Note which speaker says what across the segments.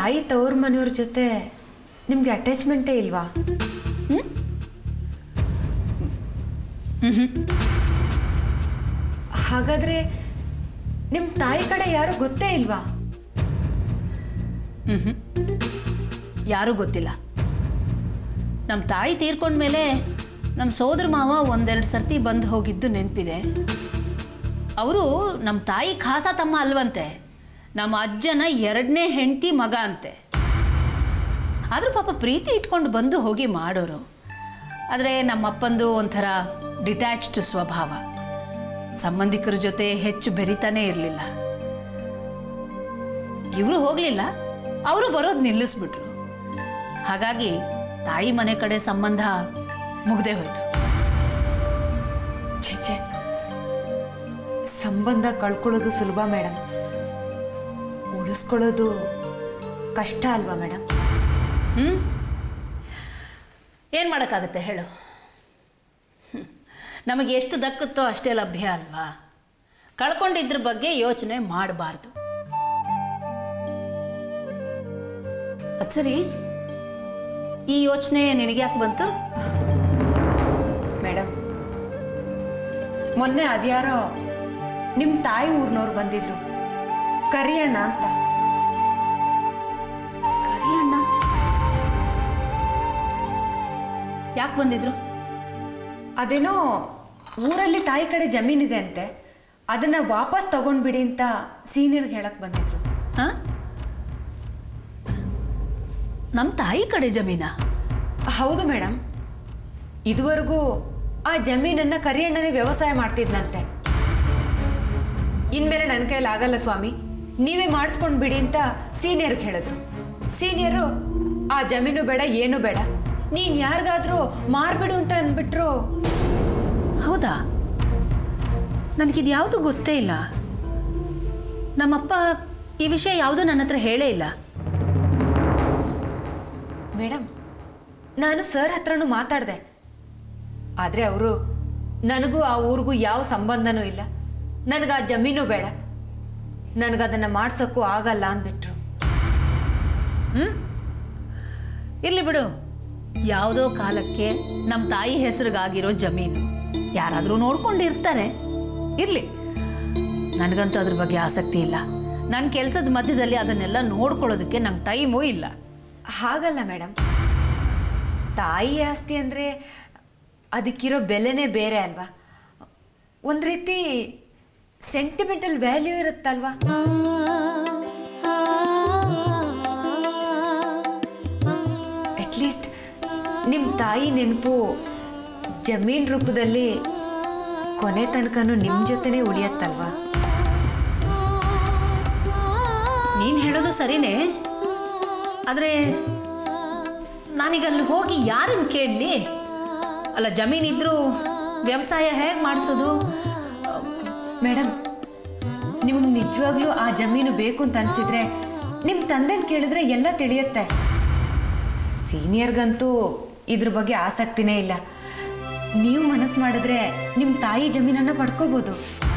Speaker 1: ತಾಯಿ ತವ್ರ ಮನೆಯವ್ರ ಜೊತೆ ನಿಮಗೆ ಅಟ್ಯಾಚ್ಮೆಂಟೇ ಇಲ್ವಾ ಹಾಗಾದ್ರೆ ನಿಮ್ಮ ತಾಯಿ ಕಡೆ ಯಾರು ಗೊತ್ತೇ ಇಲ್ವಾ
Speaker 2: ಯಾರೂ ಗೊತ್ತಿಲ್ಲ ನಮ್ಮ ತಾಯಿ ತೀರ್ಕೊಂಡ್ಮೇಲೆ ನಮ್ಮ ಸೋದರ ಮಾವ ಒಂದೆರಡು ಸರ್ತಿ ಬಂದು ಹೋಗಿದ್ದು ನೆನಪಿದೆ ಅವರು ನಮ್ಮ ತಾಯಿ ಖಾಸ ತಮ್ಮ ಅಲ್ವಂತೆ ನಮ್ಮ ಅಜ್ಜನ ಎರಡನೇ ಹೆಂಡತಿ ಮಗ ಅಂತೆ ಆದರೂ ಪಾಪ ಪ್ರೀತಿ ಇಟ್ಕೊಂಡು ಬಂದು ಹೋಗಿ ಮಾಡೋರು ಆದರೆ ನಮ್ಮಪ್ಪಂದು ಒಂಥರ ಡಿಟ್ಯಾಚ್ಡ್ ಸ್ವಭಾವ ಸಂಬಂಧಿಕರ ಜೊತೆ ಹೆಚ್ಚು ಬೆರಿತಾನೇ ಇರಲಿಲ್ಲ ಇವರು ಹೋಗಲಿಲ್ಲ ಅವರು ಬರೋದು ನಿಲ್ಲಿಸ್ಬಿಟ್ರು ಹಾಗಾಗಿ ತಾಯಿ ಮನೆ ಕಡೆ ಸಂಬಂಧ ಮುಗ್ದೇ ಹೋಯ್ತು
Speaker 1: ಛೆ ಸಂಬಂಧ ಕಳ್ಕೊಳ್ಳೋದು ಸುಲಭ ಮೇಡಮ್ ಉಳಿಸ್ಕೊಳ್ಳೋದು ಕಷ್ಟ ಅಲ್ವಾ ಮೇಡಮ್
Speaker 2: ಹ್ಞೂ ಏನು ಮಾಡೋಕ್ಕಾಗುತ್ತೆ ಹೇಳು ಹ್ಮ್. ನಮಗೆ ಎಷ್ಟು ದಕ್ಕುತ್ತೋ ಅಷ್ಟೇ ಲಭ್ಯ ಅಲ್ವಾ ಕಳ್ಕೊಂಡಿದ್ರ ಬಗ್ಗೆ ಯೋಚನೆ ಮಾಡಬಾರ್ದು ಅದು ಸರಿ ಈ ಯೋಚನೆ ನಿನಗೆ ಯಾಕೆ ಬಂತು
Speaker 1: ಮೇಡಮ್ ಮೊನ್ನೆ ಅದ್ಯಾರೋ ನಿಮ್ಮ ತಾಯಿ ಊರಿನವ್ರು ಬಂದಿದ್ರು ಕರಿಯಣ್ಣ ಅಂತ
Speaker 2: ಕರಿಯಣ್ಣ ಯಾಕೆ ಬಂದಿದ್ರು
Speaker 1: ಅದೇನೋ ಊರಲ್ಲಿ ತಾಯಿ ಕಡೆ ಜಮೀನಿದೆ ಅಂತೆ ಅದನ್ನ ವಾಪಸ್ ತಗೊಂಡ್ಬಿಡಿ ಅಂತ ಸೀನಿಯರ್ಗೆ ಹೇಳಕ್ ಬಂದಿದ್ರು
Speaker 2: ಹಾಂ ನಮ್ಮ ತಾಯಿ ಕಡೆ ಜಮೀನಾ
Speaker 1: ಹೌದು ಮೇಡಮ್ ಇದುವರೆಗೂ ಆ ಜಮೀನನ್ನ ಕರಿಯಣ್ಣನೇ ವ್ಯವಸಾಯ ಮಾಡ್ತಿದ್ನಂತೆ ಇನ್ಮೇಲೆ ನನ್ನ ಕೈಲಿ ಆಗಲ್ಲ ಸ್ವಾಮಿ ನೀವೇ ಮಾಡಿಸ್ಕೊಂಡು ಬಿಡಿ ಅಂತ ಸೀನಿಯರ್ಗೆ ಹೇಳಿದ್ರು ಸೀನಿಯರು ಆ ಜಮೀನು ಬೇಡ ಏನು ಬೇಡ ನೀನ್ ಯಾರಿಗಾದ್ರೂ ಮಾರ್ಬಿಡು ಅಂತ ಅಂದ್ಬಿಟ್ರು
Speaker 2: ಹೌದಾ ನನಗಿದು ಯಾವುದು ಗೊತ್ತೇ ಇಲ್ಲ ನಮ್ಮಪ್ಪ ಈ ವಿಷಯ ಯಾವುದೂ ನನ್ನ ಹತ್ರ ಹೇಳೇ ಇಲ್ಲ
Speaker 1: ಮೇಡಮ್ ನಾನು ಸರ್ ಹತ್ರನೂ ಮಾತಾಡಿದೆ ಆದರೆ ಅವರು ನನಗೂ ಆ ಊರಿಗೂ ಯಾವ ಸಂಬಂಧನೂ ಇಲ್ಲ ನನಗೆ ಆ ಜಮೀನು ಬೇಡ ನನಗದನ್ನು ಮಾಡ್ಸೋಕ್ಕೂ ಆಗಲ್ಲ ಅಂದ್ಬಿಟ್ರು
Speaker 2: ಇರಲಿ ಬಿಡು ಯಾವುದೋ ಕಾಲಕ್ಕೆ ನಮ್ಮ ತಾಯಿ ಹೆಸರಿಗಾಗಿರೋ ಜಮೀನು ಯಾರಾದರೂ ನೋಡ್ಕೊಂಡಿರ್ತಾರೆ ಇರಲಿ ನನಗಂತೂ ಅದ್ರ ಬಗ್ಗೆ ಆಸಕ್ತಿ ಇಲ್ಲ ನನ್ನ ಕೆಲಸದ ಮಧ್ಯದಲ್ಲಿ ಅದನ್ನೆಲ್ಲ ನೋಡ್ಕೊಳ್ಳೋದಕ್ಕೆ ನಂಗೆ ಟೈಮೂ ಇಲ್ಲ
Speaker 1: ಹಾಗಲ್ಲ ಮೇಡಮ್ ತಾಯಿ ಆಸ್ತಿ ಅಂದರೆ ಅದಕ್ಕಿರೋ ಬೆಲೆನೇ ಬೇರೆ ಅಲ್ವಾ ಒಂದು ರೀತಿ ಸೆಂಟಿಮೆಂಟಲ್ ವ್ಯಾಲ್ಯೂ ಇರುತ್ತಲ್ವಾ ಅಟ್ಲೀಸ್ಟ್ ನಿಮ್ಮ ತಾಯಿ ನೆನಪು ಜಮೀನ್ ರೂಪದಲ್ಲಿ ಕೊನೆ ತನಕನೂ ನಿಮ್ಮ ಜೊತೆನೇ ಉಳಿಯತ್ತಲ್ವಾ
Speaker 2: ನೀನು ಹೇಳೋದು ಸರಿನೇ ಆದರೆ ನಾನೀಗ ಅಲ್ಲಿ ಹೋಗಿ ಯಾರನ್ನು ಕೇಳಲಿ ಅಲ್ಲ ಜಮೀನಿದ್ರೂ ವ್ಯವಸಾಯ ಹೇಗೆ ಮಾಡಿಸೋದು
Speaker 1: ಮೇಡಮ್ ನಿಮಗೆ ನಿಜವಾಗ್ಲೂ ಆ ಜಮೀನು ಬೇಕು ಅಂತ ಅನ್ಸಿದ್ರೆ ನಿಮ್ಮ ತಂದೆನ ಕೇಳಿದ್ರೆ ಎಲ್ಲ ತಿಳಿಯುತ್ತೆ ಸೀನಿಯರ್ಗಂತೂ ಇದ್ರ ಬಗ್ಗೆ ಆಸಕ್ತಿನೇ ಇಲ್ಲ ನೀವು ಮನಸ್ಸು ಮಾಡಿದ್ರೆ ನಿಮ್ಮ ತಾಯಿ ಜಮೀನನ್ನು ಪಡ್ಕೋಬೋದು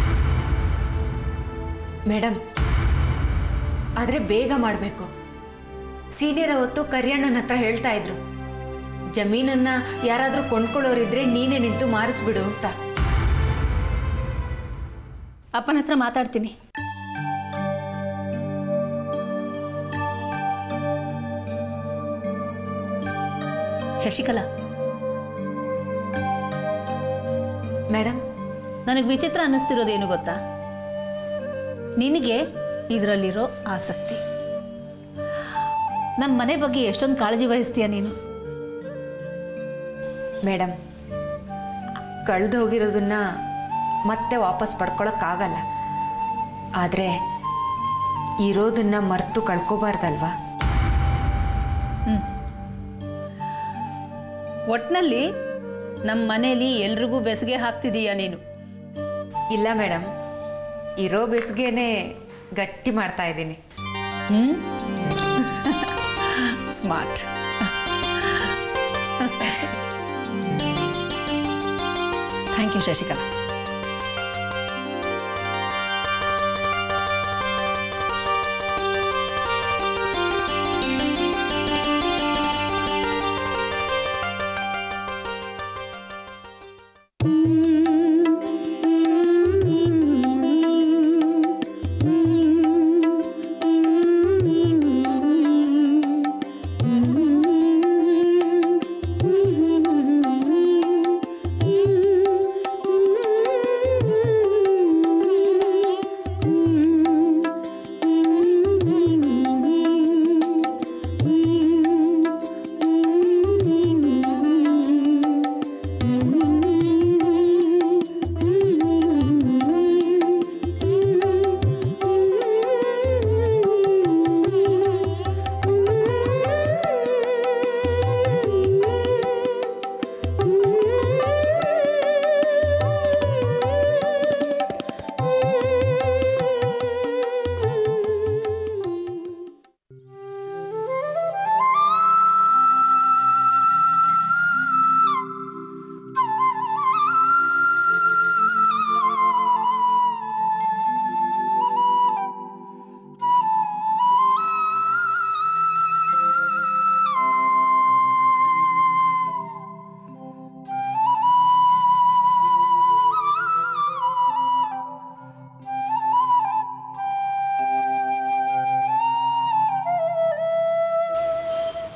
Speaker 1: ಮೇಡಮ್ ಆದರೆ ಬೇಗ ಮಾಡಬೇಕು ಸೀನಿಯರ್ ಅವತ್ತು ಕರಿಯಣ್ಣನ ಹತ್ರ ಹೇಳ್ತಾ ಇದ್ರು ಜಮೀನನ್ನ ಯಾರಾದರೂ ಕೊಂಡ್ಕೊಳ್ಳೋರಿದ್ರೆ ನೀನೇ ನಿಂತು ಮಾರಿಸ್ಬಿಡು ಅಂತ
Speaker 2: ಅಪ್ಪನ ಹತ್ರ ಮಾತಾಡ್ತೀನಿ ಶಶಿಕಲಾ
Speaker 1: ಮೇಡಮ್
Speaker 2: ನನಗೆ ವಿಚಿತ್ರ ಅನ್ನಿಸ್ತಿರೋದೇನು ಗೊತ್ತಾ ನಿನಗೆ ಇದರಲ್ಲಿರೋ ಆಸಕ್ತಿ ನಮ್ಮ ಮನೆ ಬಗ್ಗೆ ಎಷ್ಟೊಂದು ಕಾಳಜಿ ವಹಿಸ್ತೀಯ ನೀನು
Speaker 1: ಮೇಡಮ್ ಕಳೆದು ಹೋಗಿರೋದನ್ನ ಮತ್ತೆ ವಾಪಸ್ ಪಡ್ಕೊಳಕ್ಕಾಗಲ್ಲ ಆದರೆ ಇರೋದನ್ನ ಮರೆತು ಕಳ್ಕೊಬಾರ್ದಲ್ವಾ
Speaker 2: ಒಟ್ನಲ್ಲಿ ನಮ್ಮ ಮನೇಲಿ ಎಲ್ರಿಗೂ ಬೆಸಿಗೆ ಹಾಕ್ತಿದೀಯ ನೀನು
Speaker 1: ಇಲ್ಲ ಮೇಡಮ್ ಇರೋ ಬೆಸ್ಗೆನೆ ಗಟ್ಟಿ ಮಾಡ್ತಾ ಇದ್ದೀನಿ
Speaker 2: smart thank you Shashikala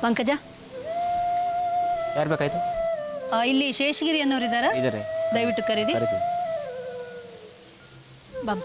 Speaker 2: Pankaja
Speaker 3: ಯಾರು ಬೇಕಾಯ್ತು
Speaker 2: ಆ, ಇಲ್ಲಿ ಶೇಷಗಿರಿ ಅನ್ನೋರಿದ್ದಾರಾ
Speaker 3: ಇದ್ದಾರೆ
Speaker 2: ದಯವಿಟ್ಟು ಕರೀರಿ
Speaker 3: ಕರಿತೀವಿ
Speaker 2: ಬಮ್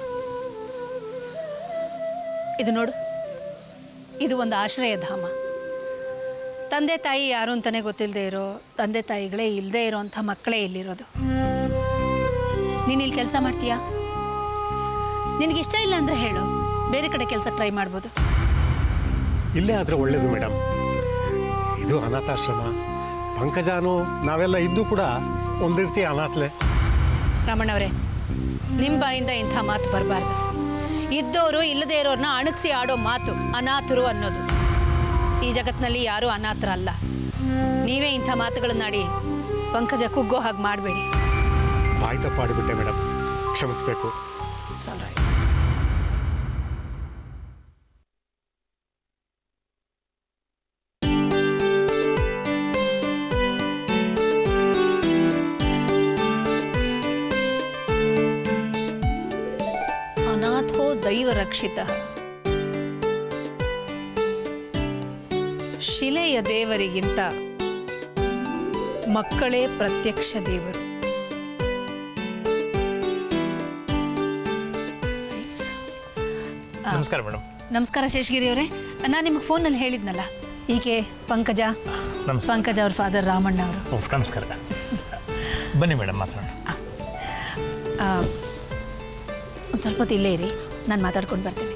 Speaker 2: ಇದು ನೋಡು ಇದು ಒಂದು ಆಶ್ರಯ ಧಾಮ ತಂದೆ ತಾಯಿ ಯಾರು ಅಂತಲೇ ಗೊತ್ತಿಲ್ಲದೆ ಇರೋ ತಂದೆ ತಾಯಿಗಳೇ ಇಲ್ಲದೆ ಇರೋಂಥ ಮಕ್ಕಳೇ ಇಲ್ಲಿರೋದು ನೀನು ಇಲ್ಲಿ ಕೆಲಸ ಮಾಡ್ತೀಯಾ ನಿನಗಿಷ್ಟ ಇಲ್ಲ ಅಂದರೆ ಹೇಳು ಬೇರೆ ಕಡೆ ಕೆಲಸ ಟ್ರೈ ಮಾಡ್ಬೋದು
Speaker 4: ಇಲ್ಲೇ ಆದರೆ ಒಳ್ಳೇದು ಮೇಡಮ್ ಇದು ಅನಾಥಾಶ್ರಮ ಪಂಕಜಾನು ನಾವೆಲ್ಲ ಇದ್ದು ಕೂಡ ಒಂದು ರೀತಿ ಅನಾಥಲೆ
Speaker 2: ರಮಣವರೇ ನಿಮ್ಮ ಬಾಯಿಂದ ಇಂಥ ಮಾತು ಬರಬಾರ್ದು ಇದ್ದವರು ಇಲ್ಲದೆ ಇರೋರನ್ನ ಅಣಗಿಸಿ ಆಡೋ ಮಾತು ಅನಾಥರು ಅನ್ನೋದು ಈ ಜಗತ್ತಿನಲ್ಲಿ ಯಾರೂ ಅನಾಥರಲ್ಲ ನೀವೇ ಇಂಥ ಮಾತುಗಳನ್ನಾಡಿ ಪಂಕಜ ಕುಗ್ಗೋ ಹಾಗೆ ಮಾಡಬೇಡಿ
Speaker 4: ಬಾಯಿ ತಪ್ಪಾಡಿಬಿಟ್ಟೆ ಮೇಡಮ್ ಕ್ಷಮಿಸ್ಬೇಕು
Speaker 2: ಅನಾಥೋ ದೈವ ರಕ್ಷಿತ ಶಿಲೆಯ ದೇವರಿಗಿಂತ ಮಕ್ಕಳೇ ಪ್ರತ್ಯಕ್ಷ ದೇವರು Nice. ಆ,
Speaker 5: ನಮಸ್ಕಾರ ಮೇಡಮ್
Speaker 2: ನಮಸ್ಕಾರ ಶೇಷಗಿರಿ ಅವರೇ ನಾನು ನಿಮಗೆ ಫೋನಲ್ಲಿ ಹೇಳಿದ್ನಲ್ಲ ಈಕೆ ಪಂಕಜ
Speaker 5: ನಮಸ್ಕಾರ.
Speaker 2: ಪಂಕಜ ಅವ್ರ ಫಾದರ್ ರಾಮಣ್ಣ ಅವರು
Speaker 5: ನಮಸ್ಕಾರ ನಮಸ್ಕಾರ ಬನ್ನಿ ಮೇಡಮ್ ಮಾತಾಡೋಣ
Speaker 2: ಒಂದು ಸ್ವಲ್ಪ ಹೊತ್ತು ಇಲ್ಲೇ ಇರಿ ನಾನು ಮಾತಾಡ್ಕೊಂಡು ಬರ್ತೀನಿ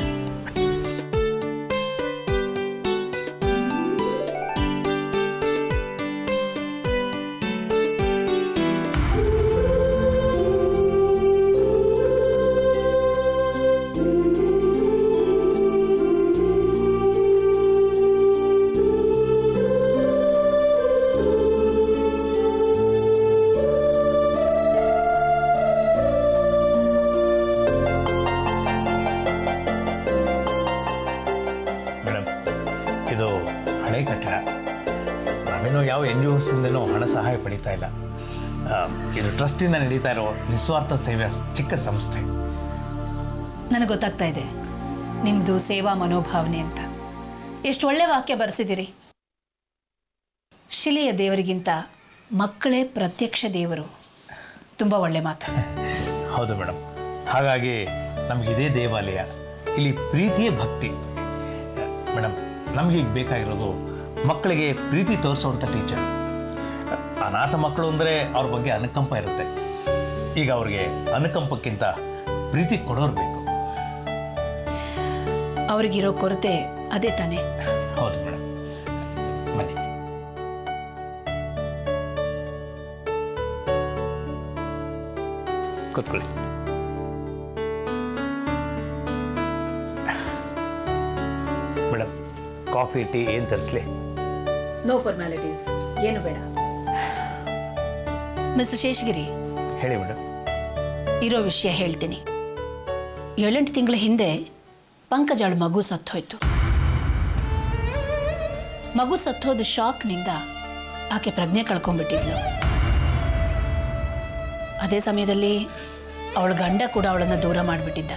Speaker 5: ಮೇಡಮ್ ಇದು ಹಳೆ ಕಟ್ಟಡ ನಾವೇನೋ ಯಾವ ಎನ್ ಜಿ ಒಸಿಂದನೂ ಹಣ ಸಹಾಯ ಪಡೀತಾ ಇಲ್ಲ ಆ, ಇದು ಟ್ರಸ್ಟಿಂದ ನಡೀತಾ ಇರೋ ನಿಸ್ವಾರ್ಥ ಸೇವೆಯ ಚಿಕ್ಕ ಸಂಸ್ಥೆ
Speaker 2: ನನಗೆ ಗೊತ್ತಾಗ್ತಾ ಇದೆ ನಿಮ್ಮದು ಸೇವಾ ಮನೋಭಾವನೆ ಅಂತ ಎಷ್ಟು ಒಳ್ಳೆ ವಾಕ್ಯ ಬರೆಸಿದ್ದೀರಿ ಶಿಲೆಯ ದೇವರಿಗಿಂತ ಮಕ್ಕಳೇ ಪ್ರತ್ಯಕ್ಷ ದೇವರು ತುಂಬ ಒಳ್ಳೆ ಮಾತು
Speaker 5: ಹೌದು ಮೇಡಮ್ ಹಾಗಾಗಿ ನಮಗಿದೇ ದೇವಾಲಯ ಇಲ್ಲಿ ಪ್ರೀತಿಯೇ ಭಕ್ತಿ ಮೇಡಮ್ ನಮಗೆ ಈಗ ಬೇಕಾಗಿರೋದು ಮಕ್ಕಳಿಗೆ ಪ್ರೀತಿ ತೋರಿಸುವಂಥ ಟೀಚರ್ ಅನಾಥ ಮಕ್ಕಳು ಅಂದರೆ ಅವ್ರ ಬಗ್ಗೆ ಅನುಕಂಪ ಇರುತ್ತೆ ಈಗ ಅವ್ರಿಗೆ ಅನುಕಂಪಕ್ಕಿಂತ ಪ್ರೀತಿ ಕೊಡೋರು ಬೇಕು
Speaker 2: ಅವ್ರಿಗಿರೋ ಕೊರತೆ ಅದೇ ತಾನೇ
Speaker 5: ಹೌದು ಮೇಡಮ್ ಬನ್ನಿ ಕೂತ್ಕೊಳ್ಳಿ ಮೇಡಮ್ ಕಾಫಿ ಟೀ ಏನು ತರಿಸ್ಲಿ
Speaker 2: ನೋ ಫಾರ್ಮ್ಯಾಲಿಟೀಸ್ ಏನು ಬೇಡ ಮಿಸ್ಟರ್ ಶೇಷಗಿರಿ
Speaker 5: ಹೇಳಿ ಮೇಡಮ್
Speaker 2: ಇರೋ ವಿಷಯ ಹೇಳ್ತೀನಿ ಏಳೆಂಟು ತಿಂಗಳ ಹಿಂದೆ ಪಂಕಜಾಳ ಮಗು ಸತ್ತೋಯ್ತು ಮಗು ಸತ್ತೋದ ಶಾಕ್ನಿಂದ ಆಕೆ ಪ್ರಜ್ಞೆ ಕಳ್ಕೊಂಡ್ಬಿಟ್ಟಿದ್ಲು ಅದೇ ಸಮಯದಲ್ಲಿ ಅವಳ ಗಂಡ ಕೂಡ ಅವಳನ್ನು ದೂರ ಮಾಡಿಬಿಟ್ಟಿದ್ದ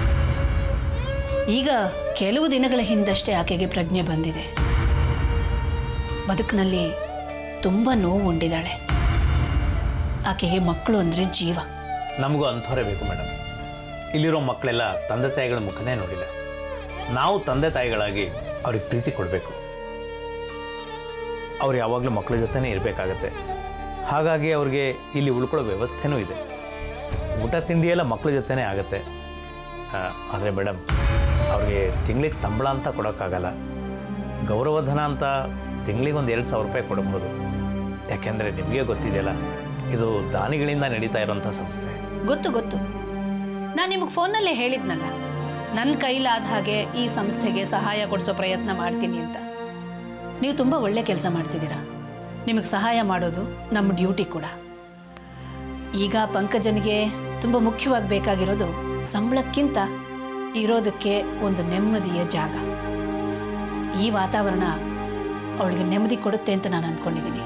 Speaker 2: ಈಗ ಕೆಲವು ದಿನಗಳ ಹಿಂದಷ್ಟೇ ಆಕೆಗೆ ಪ್ರಜ್ಞೆ ಬಂದಿದೆ ಬದುಕಿನಲ್ಲಿ ತುಂಬ ನೋವು ಉಂಡಿದ್ದಾಳೆ ಆಕೆಗೆ ಮಕ್ಕಳು ಅಂದರೆ ಜೀವ
Speaker 5: ನಮಗೂ ಅಂಥವರೇ ಬೇಕು ಮೇಡಮ್ ಇಲ್ಲಿರೋ ಮಕ್ಕಳೆಲ್ಲ ತಂದೆ ತಾಯಿಗಳ ಮುಖನೇ ನೋಡಿಲ್ಲ ನಾವು ತಂದೆ ತಾಯಿಗಳಾಗಿ ಅವ್ರಿಗೆ ಪ್ರೀತಿ ಕೊಡಬೇಕು ಅವ್ರು ಯಾವಾಗಲೂ ಮಕ್ಕಳ ಜೊತೆನೇ ಇರಬೇಕಾಗತ್ತೆ ಹಾಗಾಗಿ ಅವ್ರಿಗೆ ಇಲ್ಲಿ ಉಳ್ಕೊಳ್ಳೋ ವ್ಯವಸ್ಥೆನೂ ಇದೆ ಊಟ ತಿಂಡಿ ಎಲ್ಲ ಮಕ್ಕಳ ಜೊತೆನೇ ಆಗುತ್ತೆ ಆದರೆ ಮೇಡಮ್ ಅವ್ರಿಗೆ ತಿಂಗಳಿಗೆ ಸಂಬಳ ಅಂತ ಕೊಡೋಕ್ಕಾಗಲ್ಲ ಗೌರವಧನ ಅಂತ ತಿಂಗಳಿಗೆ ಒಂದು ಎರಡು ಸಾವಿರ ರೂಪಾಯಿ ಕೊಡ್ಬೋದು ಯಾಕೆಂದರೆ ನಿಮಗೆ ಗೊತ್ತಿದೆಯಲ್ಲ ಇದು ದಾನಿಗಳಿಂದ ನಡೀತಾ ಇರೋಂಥ ಸಂಸ್ಥೆ
Speaker 2: ಗೊತ್ತು ಗೊತ್ತು ನಾನು ನಿಮಗೆ ಫೋನಲ್ಲೇ ಹೇಳಿದ್ನಲ್ಲ ನನ್ನ ಕೈಲಾದ ಹಾಗೆ ಈ ಸಂಸ್ಥೆಗೆ ಸಹಾಯ ಕೊಡಿಸೋ ಪ್ರಯತ್ನ ಮಾಡ್ತೀನಿ ಅಂತ ನೀವು ತುಂಬ ಒಳ್ಳೆ ಕೆಲಸ ಮಾಡ್ತಿದ್ದೀರಾ ನಿಮಗೆ ಸಹಾಯ ಮಾಡೋದು ನಮ್ಮ ಡ್ಯೂಟಿ ಕೂಡ ಈಗ ಪಂಕಜನಿಗೆ ತುಂಬ ಮುಖ್ಯವಾಗಿ ಬೇಕಾಗಿರೋದು ಸಂಬಳಕ್ಕಿಂತ ಇರೋದಕ್ಕೆ ಒಂದು ನೆಮ್ಮದಿಯ ಜಾಗ ಈ ವಾತಾವರಣ ಅವಳಿಗೆ ನೆಮ್ಮದಿ ಕೊಡುತ್ತೆ ಅಂತ ನಾನು ಅಂದ್ಕೊಂಡಿದ್ದೀನಿ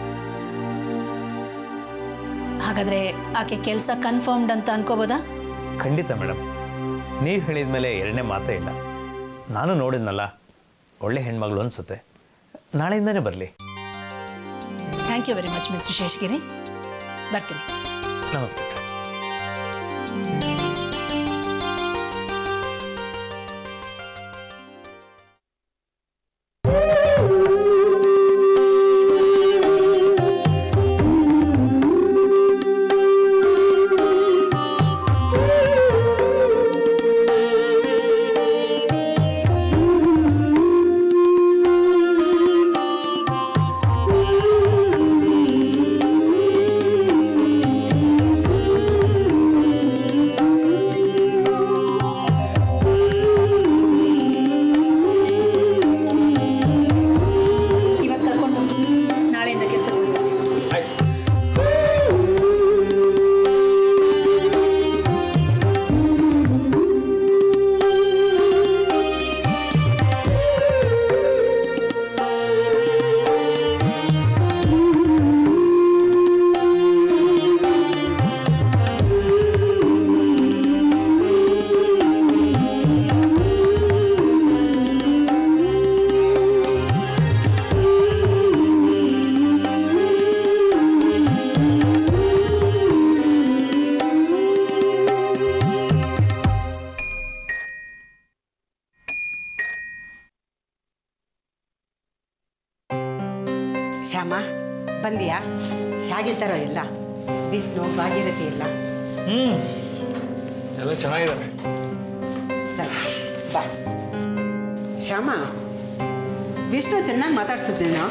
Speaker 2: ಹಾಗಾದರೆ ಆಕೆ ಕೆಲಸ ಕನ್ಫರ್ಮ್ಡ್ ಅಂತ ಅನ್ಕೋಬೋದಾ
Speaker 5: ಖಂಡಿತ ಮೇಡಮ್ ನೀವು ಹೇಳಿದ ಮೇಲೆ ಎರಡನೇ ಮಾತೇ ಇಲ್ಲ ನಾನು ನೋಡಿದ್ನಲ್ಲ ಒಳ್ಳೆ ಹೆಣ್ಮಗಳು ಅನಿಸುತ್ತೆ ನಾಳೆಯಿಂದನೇ ಬರಲಿ
Speaker 2: thank you very much mister Sheshagiri ಬರ್ತೀನಿ
Speaker 5: ನಮಸ್ತೆ
Speaker 2: ಇವತ್ತು ಕರ್ಕೊಂಡು ನಾಳೆಯಿಂದ ಕೆಲಸ
Speaker 6: ಶ್ಯಾಮ ಬಂದಿಯಾ ಹೇಗಿದ್ದಾರೋ ಎಲ್ಲ ವಿಷ್ಣು ಭಾಗೀರಥಿ ಎಲ್ಲ
Speaker 7: ಎಲ್ಲ ಚೆನ್ನಾಗಿದ್ದಾರೆ
Speaker 6: ಸರಿ ಬಾ ಶ್ಯಾಮ ವಿಷ್ಣು ಚೆನ್ನಾಗಿ ಮಾತಾಡ್ಸಿದ್ನೇನೋ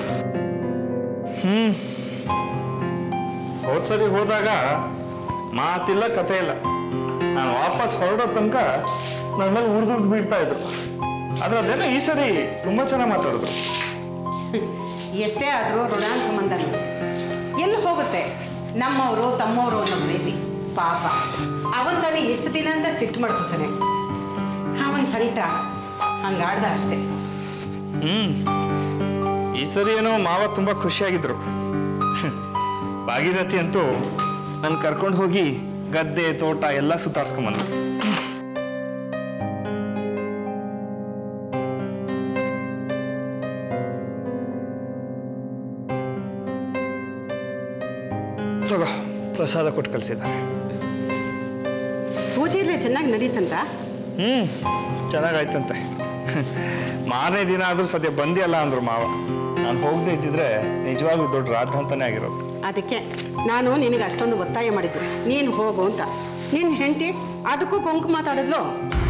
Speaker 7: ಹೋದ್ ಸರಿ ಹೋದಾಗ ಮಾತಿಲ್ಲ ಕತೆ ಇಲ್ಲ ನಾನು ವಾಪಸ್ ಹೊರಡೋ ತನಕ ನನ್ನ ಮೇಲೆ ಉರ್ದುರ್ದು ಬೀಳ್ತಾ ಇದ್ರು ಆದ್ರೆ ಅದೇನೋ ಈ ಸರಿ ತುಂಬಾ ಚೆನ್ನಾಗಿ ಮಾತಾಡಿದ್ರು
Speaker 6: ಎಷ್ಟೇ ಆದರೂ ಋಣಾನ್ ಸಂಬಂಧ ಎಲ್ಲಿ ಹೋಗುತ್ತೆ ನಮ್ಮವರು ತಮ್ಮವರು ಅನ್ನೋ ಪ್ರೀತಿ ಪಾಪ ಅವನ್ ತಾನೇ ಎಷ್ಟು ದಿನ ಅಂತ ಸಿಟ್ಟು ಮಾಡ್ಕೊತಾನೆ ಅವನ ಸಂಕಟ ಹಂಗಾಡ್ದ ಅಷ್ಟೇ
Speaker 7: ಹ್ಮ್ ಈ ಸರಿ ಏನೋ ಮಾವ ತುಂಬಾ ಖುಷಿಯಾಗಿದ್ರು ಭಾಗೀರಥಿ ಅಂತೂ ನನ್ನ ಕರ್ಕೊಂಡು ಹೋಗಿ ಗದ್ದೆ ತೋಟ ಎಲ್ಲ ಸುತ್ತಾಡ್ಸ್ಕೊಂಬಂದ್ರು ತಗೋ ಪ್ರಸಾದ ಕೊಟ್ಟು ಕಳಿಸಿದ್ದಾರೆ
Speaker 6: ಪೂಜೆ ಎಲ್ಲ ಚೆನ್ನಾಗಿ ನಡೀತಂತ
Speaker 7: ಹ್ಮ್ ಚೆನ್ನಾಗಾಯ್ತಂತೆ ಮಾರನೇ ದಿನ ಆದ್ರೂ ಸದ್ಯ ಬಂದಿಯಲ್ಲ ಅಂದ್ರು ಮಾವ ನಾನು ಹೋಗದೆ ಇದ್ದಿದ್ರೆ ನಿಜವಾಗ್ಲೂ ದೊಡ್ಡ ರಾದ್ಧಾಂತನೇ ಆಗಿರೋದು
Speaker 6: ಅದಕ್ಕೆ ನಾನು ನಿನಗೆ ಅಷ್ಟೊಂದು ಒತ್ತಾಯ ಮಾಡಿದ್ದು ನೀನು ಹೋಗು ಅಂತ ನಿನ್ನ ಹೆಂಡತಿ ಅದಕ್ಕೂ ಕೊಂಕು ಮಾತಾಡಿದ್ಲು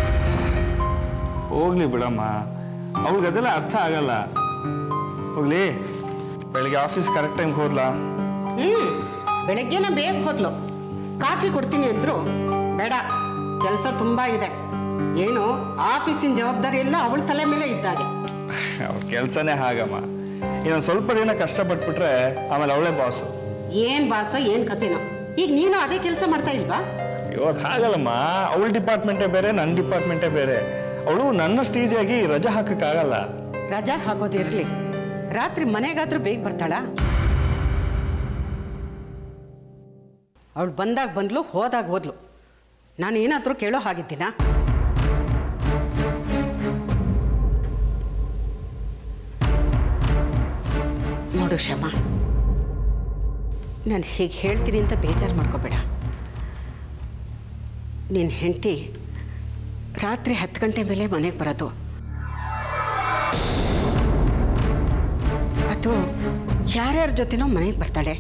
Speaker 7: ಹೋಗ್ಲಿ ಬಿಡಮ್ಮ ಅವ್ಳಿಗೆ ಅದೆಲ್ಲ ಅರ್ಥ ಆಗಲ್ಲ ಹೋಗ್ಲಿ ಬೆಳಿಗ್ಗೆ ಆಫೀಸ್ ಕರೆಕ್ಟ್ ಟೈಮ್ಗೆ ಹೋದ್ಲಾ
Speaker 6: ಹ್ಞೂ ಬೆಳಗ್ಗೆನ ಬೇಗ ಹೋದ್ಲು ಕಾಫಿ ಕೊಡ್ತೀನಿ ಅಂದ್ರು ಬೇಡ ಕೆಲಸ ತುಂಬ ಇದೆ ಏನು ಆಫೀಸಿನ ಜವಾಬ್ದಾರಿ ಎಲ್ಲ ಅವಳ ತಲೆ ಮೇಲೆ ಇದ್ದಾಗೆ
Speaker 7: ಅವ್ರ ಕೆಲಸನೇ ಹಾಗಮ್ಮ ಇನ್ನೊಂದು ಸ್ವಲ್ಪ ದಿನ ಕಷ್ಟಪಟ್ಬಿಟ್ರೆ ಆಮೇಲೆ ಅವಳೇ ಬಾಸ್
Speaker 6: ಏನು ಬಾಸೋ ಏನು ಕತೆನೋ ಈಗ ನೀನು ಅದೇ ಕೆಲಸ ಮಾಡ್ತಾ ಇಲ್ವಾ
Speaker 7: ಇವತ್ತು ಹಾಗಲ್ಲಮ್ಮ ಅವಳ ಡಿಪಾರ್ಟ್ಮೆಂಟೇ ಬೇರೆ ನನ್ನ ಡಿಪಾರ್ಟ್ಮೆಂಟೇ ಬೇರೆ ಅವಳು ನನ್ನಷ್ಟು ಈಸಿಯಾಗಿ ರಜೆ ಹಾಕಕ್ಕಾಗಲ್ಲ
Speaker 6: ರಜಾ ಹಾಕೋದಿರಲಿ ರಾತ್ರಿ ಮನೆಗಾದ್ರೂ ಬೇಗ ಬರ್ತಾಳ ಅವಳು ಬಂದಾಗ ಬಂದ್ಲು ಹೋದಾಗ ಹೋದ್ಲು ನಾನು ಏನಾದರೂ ಕೇಳೋ ಹಾಗಿದ್ದೀನಾ ನೋಡು ಶ್ರಮ ನಾನು ಹೀಗೆ ಹೇಳ್ತೀನಿ ಅಂತ ಬೇಜಾರು ಮಾಡ್ಕೋಬೇಡ ನಿನ್ನ ಹೆಂಡತಿ ರಾತ್ರಿ ಹತ್ತು ಗಂಟೆ ಮೇಲೆ ಮನೆಗೆ ಬರೋದು ಅದು ಯಾರ್ಯಾರ ಜೊತೆನೋ ಮನೆಗೆ ಬರ್ತಾಳೆ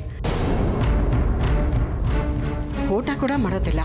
Speaker 6: ಊಟ ಕೂಡ ಮಾಡೋದಿಲ್ಲ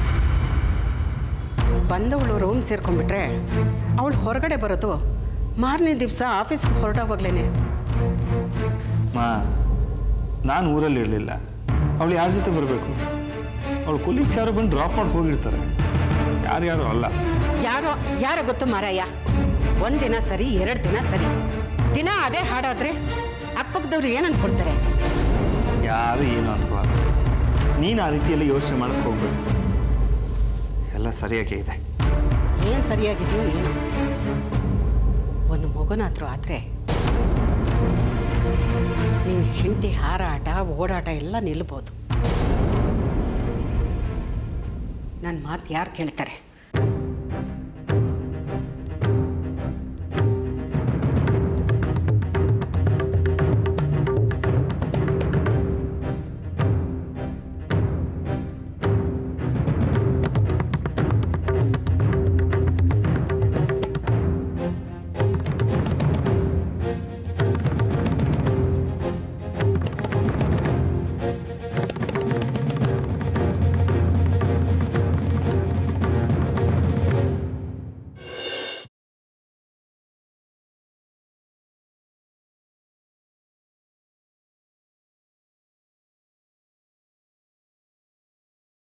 Speaker 6: ಬಂದವಳು ರೂಮ್ ಸೇರ್ಕೊಂಡ್ಬಿಟ್ರೆ ಅವಳು ಹೊರಗಡೆ ಬರೋದು ಮಾರನೇ ದಿವಸ ಆಫೀಸ್ಗೆ ಹೊರಡೋವಾಗ್ಲೇ
Speaker 7: ಮಾ ನಾನು ಊರಲ್ಲಿ ಇರಲಿಲ್ಲ ಅವಳು ಯಾರ ಜೊತೆ ಬರಬೇಕು ಅವಳು ಕೊಲೀಗ್ಸ್ ಯಾರು ಬಂದು ಡ್ರಾಪ್ ಮಾಡಿ ಹೋಗಿರ್ತಾರೆ ಯಾರ್ಯಾರು ಅಲ್ಲ
Speaker 6: ಯಾರೋ ಯಾರೋ ಗೊತ್ತು ಮಾರಾಯ ಒಂದಿನ ಸರಿ ಎರಡು ದಿನ ಸರಿ ದಿನ ಅದೇ ಹಾಡಾದ್ರೆ ಅಕ್ಕಪಕ್ಕದವ್ರು ಏನಂತ ಕೊಡ್ತಾರೆ
Speaker 7: ಯಾರು ಏನು ಅಂದ್ಕೊಳ್ಳಲ್ಲ ನೀನು ಆ ರೀತಿಯಲ್ಲಿ ಯೋಚನೆ ಮಾಡಕ್ಕೆ ಹೋಗ್ಬೇಕು ಎಲ್ಲ ಸರಿಯಾಗೇ ಇದೆ
Speaker 6: ಏನು ಸರಿಯಾಗಿದೆಯೋ ಏನು ಒಂದು ಮಗುನಾದ್ರೂ ಆದರೆ ನಿನ್ನ ಹೆಂಡತಿ ಹಾರಾಟ ಓಡಾಟ ಎಲ್ಲ ನಿಲ್ಬೋದು ನನ್ನ ಮಾತು ಯಾರು ಕೇಳ್ತಾರೆ